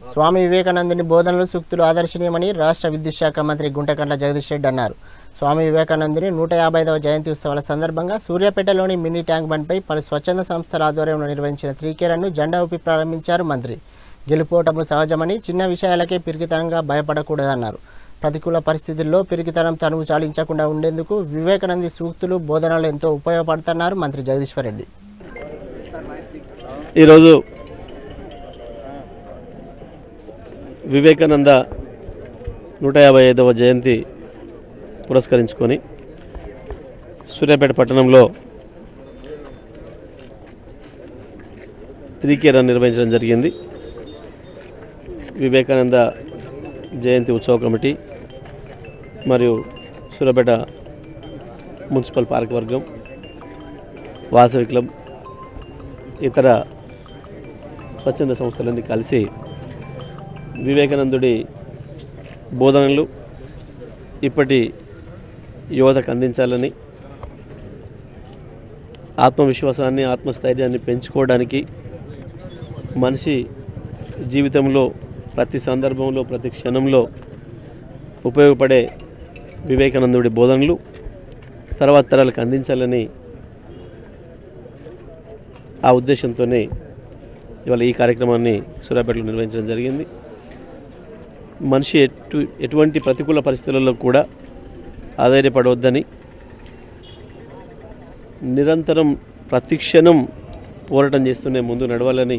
స్వామి వివేకానందుని బోధనలు సూక్తులు ఆదర్శనీయమని రాష్ట్ర విద్యుత్ శాఖ మంత్రి గుంటకండ్ల జగదీష్ రెడ్డి అన్నారు స్వామి వివేకానందుని నూట యాభై ఐదవ జయంతి ఉత్సవాల సందర్భంగా సూర్యాపేటలోని మినీ ట్యాంక్ బండ్పై పలు స్వచ్ఛంద సంస్థల ఆధ్వర్యంలో నిర్వహించిన త్రీకేరన్ను జెండా ఊపి ప్రారంభించారు మంత్రి గెలుపోటములు సహజమని చిన్న విషయాలకే పిరికితనంగా భయపడకూడదన్నారు ప్రతికూల పరిస్థితుల్లో పిరికితనం తనువు చాలించకుండా ఉండేందుకు వివేకానంది సూక్తులు బోధనలు ఎంతో ఉపయోగపడుతున్నారు మంత్రి జగదీశ్వర్ రెడ్డి ఈరోజు వివేకానంద నూట యాభై ఐదవ జయంతి పురస్కరించుకొని సూర్యాపేట పట్టణంలో త్రీకే రన్ నిర్వహించడం జరిగింది వివేకానంద జయంతి ఉత్సవ కమిటీ మరియు సూర్యాపేట మున్సిపల్ పార్క్ వర్గం వాసవి క్లబ్ ఇతర స్వచ్ఛంద సంస్థలన్నీ కలిసి వివేకానందుడి బోధనలు ఇప్పటి యువతకు అందించాలని ఆత్మవిశ్వాసాన్ని ఆత్మస్థైర్యాన్ని పెంచుకోవడానికి మనిషి జీవితంలో ప్రతి సందర్భంలో ప్రతి క్షణంలో ఉపయోగపడే వివేకానందుడి బోధనలు తర్వాత తరాలకు అందించాలని ఆ ఉద్దేశంతోనే ఇవాళ ఈ కార్యక్రమాన్ని సూర్యాపేటలో నిర్వహించడం జరిగింది మనిషి ఎటు ఎటువంటి ప్రతికూల పరిస్థితులలో కూడా ఆధారపడవద్దని నిరంతరం ప్రతిక్షణం పోరాటం చేస్తూనే ముందు నడవాలని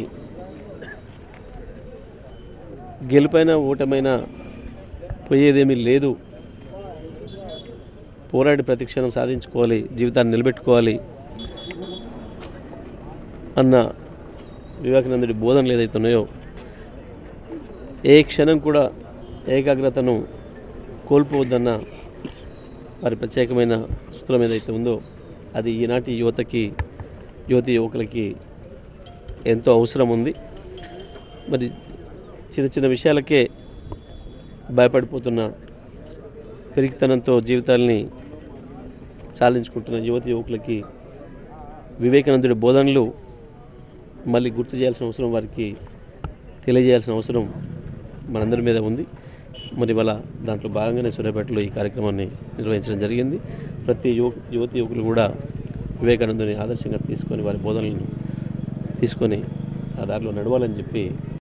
గెలుపైన ఓటమైన పోయేదేమీ లేదు పోరాడి ప్రతిక్షణం సాధించుకోవాలి జీవితాన్ని నిలబెట్టుకోవాలి అన్న వివేకానందుడి బోధనలు ఏదైతే ఉన్నాయో ఏ క్షణం కూడా ఏకాగ్రతను కోల్పోవద్దన్న వారి ప్రత్యేకమైన సూత్రం ఏదైతే ఉందో అది ఈనాటి యువతకి యువతి యువకులకి ఎంతో అవసరం ఉంది మరి చిన్న చిన్న విషయాలకే భయపడిపోతున్న పెరిగితనంతో జీవితాల్ని చాలించుకుంటున్న యువతి యువకులకి వివేకానందుడి బోధనలు మళ్ళీ గుర్తు చేయాల్సిన అవసరం వారికి తెలియజేయాల్సిన అవసరం మనందరి మీద ఉంది మరి ఇవాళ దాంట్లో భాగంగానే సూర్యాపేటలో ఈ కార్యక్రమాన్ని నిర్వహించడం జరిగింది ప్రతి యువ యువతి యువకులు కూడా వివేకానందుని ఆదర్శంగా తీసుకొని వారి బోధనలను తీసుకొని ఆ దారిలో నడవాలని చెప్పి